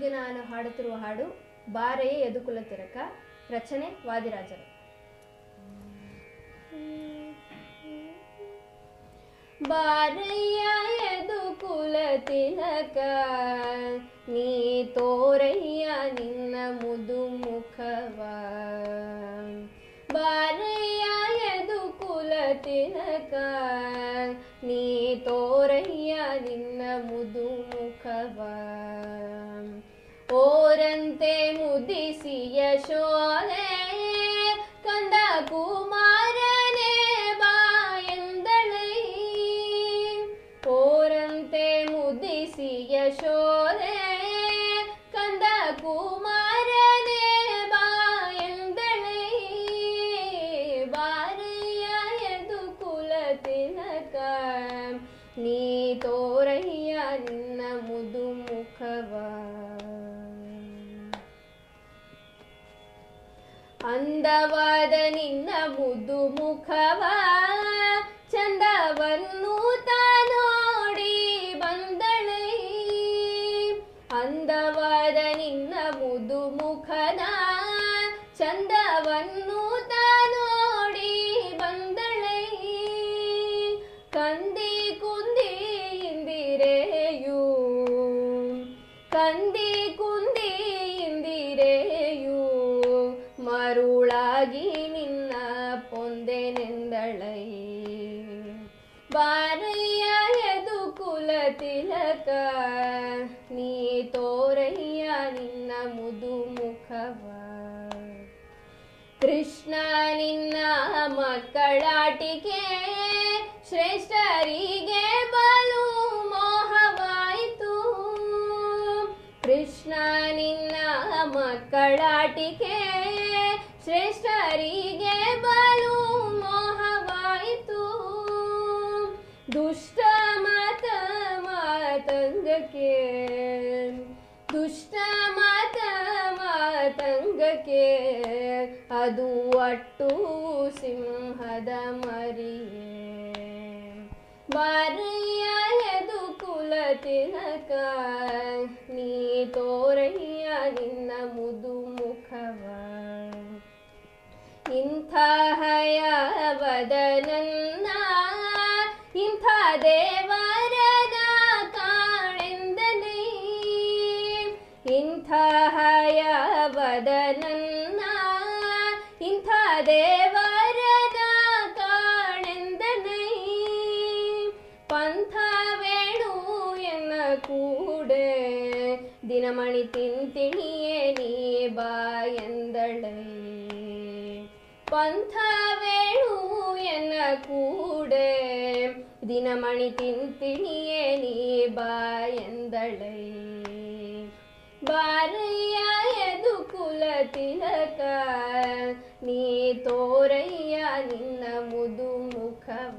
ಈಗ ನಾನು ಹಾಡುತ್ತಿರುವ ಹಾಡು ಬಾರೆಯೇ ಯದುಕುಲ ತಿರಕ ರಚನೆ ವಾದಿರಾಜರು ಬಾರಯ್ಯ ಯದುಕುಲ ತಿಲಕ ನೀ ತೋರಯ್ಯ ನಿನ್ನ ಮುದು ಮುಖವ ಬಾರಯ್ಯ ಯದುಕುಲ ತಿಲಕ ನೀ ತೋರಯ್ಯ ನಿನ್ನ ಮುದು ಮುಖವ ಓರಂತೆ ಮುದಿಸಿ ಯಶೋದೆ ಕಂದ ಕುಮಾರನೇ ಬಾಯಂದಳೈ ಓರಂತೆ ಮುದಿಸಿ ಯಶೋದೆ ಕಂದ ಕುಮಾರನೇ ಬಾಯಂದಳೈ ಬಾರಯ್ಯ ಯದು ಕುಲ ತಿಲಕ ನೀ ತೋರಯ್ಯ ನಿನ್ನ ಮುದು ಮುಖವ ಅಂದವಾದ ನಿನ್ನ ಮುದು ಮುಖವ ಚಂದವನ್ನು ನೋಡಿ ಬಂದಳೈ ಅಂದವಾದ ನಿನ್ನ ಮುದು ಮುಖದ ಚಂದವನ್ನು ನೋಡಿ ಬಂದಳೈ ಕಂದಿ ಕುಂದಿ ಇಂದಿರೆಯು ಕಂದಿ ಕುಂದಿ ಇಂದಿರೆಯು ಮರುಳಾಗಿ ನಿನ್ನ ಪೊಂದೆನೆಂದಳೈ ಬಾರಯ್ಯ ಯದು ಕುಲ ತಿಲಕ ನೀ ತೋರಯ್ಯ ನಿನ್ನ ಮುದು ಮುಖವ ಕೃಷ್ಣ ನಿನ್ನ ಮಕ್ಕಳಾಟಿಕೆ ಶ್ರೇಷ್ಠರಿಗೆ ಬಲು ಮೋಹವಾಯಿತು ಕೃಷ್ಣ ನಿನ್ನ ಮಕ್ಕಳಾಟಿಕೆ ಶ್ರೇಷ್ಠರಿಗೆ ಬಲು ಮೋಹವಾಯಿತು ದುಷ್ಟ ಮತ ಮಾತಂಗಕ್ಕೆ ದುಷ್ಟ ಮತ ಮಾತಂಗಕ್ಕೆ ಅದು ಅಟ್ಟು ಸಿಂಹದ ಮರಿಯೇ ಬಾರಯ್ಯ ಯದು ಕುಲ ತಿಲಕ ನೀ ತೋರಯ್ಯ ನಿನ್ನ ಮುದು ಮುಖವ ಇಂಥ ಹಯವದನನ್ನ ಇಂಥ ದೇವರದ ಕಾಣೆಂದನೇ ಇಂಥ ಹಯವದನನ್ನ ಇಂಥ ದೇವರದ ಕಾಣೆಂದನೇ ಪಂಥ ವೇಣು ಎನ್ನ ಕೂಡೆ ದಿನಮಣಿ ತಿಂತಿಣಿಯೇ ನೀ ಬಾಯಂದಳೈ ಪಂಥ ವೇಣು ಎನ್ನ ಕೂಡೆ ದಿನಮಣಿ ತಿಂತಿಣಿಯೇ ನೀ ಬಾಯಂದಳೈ ಬಾರಯ್ಯ ಯದು ಕುಲ ತಿಲಕ ನೀ ತೋರಯ್ಯ ನಿನ್ನ ಮುದು ಮುಖವ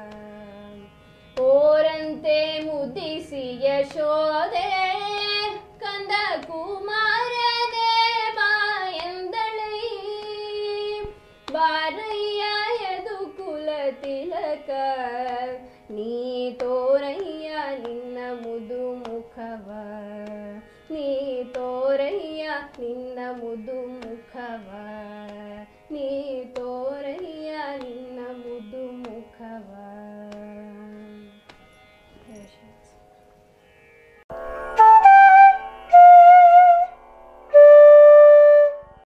ಓರಂತೆ ಮುದಿಸಿ ಯಶೋದೆ ಕಂದ ಕುಮಾರನೇ ಬಾಯಂದಳೈ ಬಾರಯ್ಯ ಯದು ಕುಲ ತಿಲಕ ನೀ ತೋರಯ್ಯ ನಿನ್ನ ಮುದು ಮುಖವ ನೀ ತೋರಯ್ಯ ನಿನ್ನ ಮುದು ಮುಖವ ನೀ ತೋ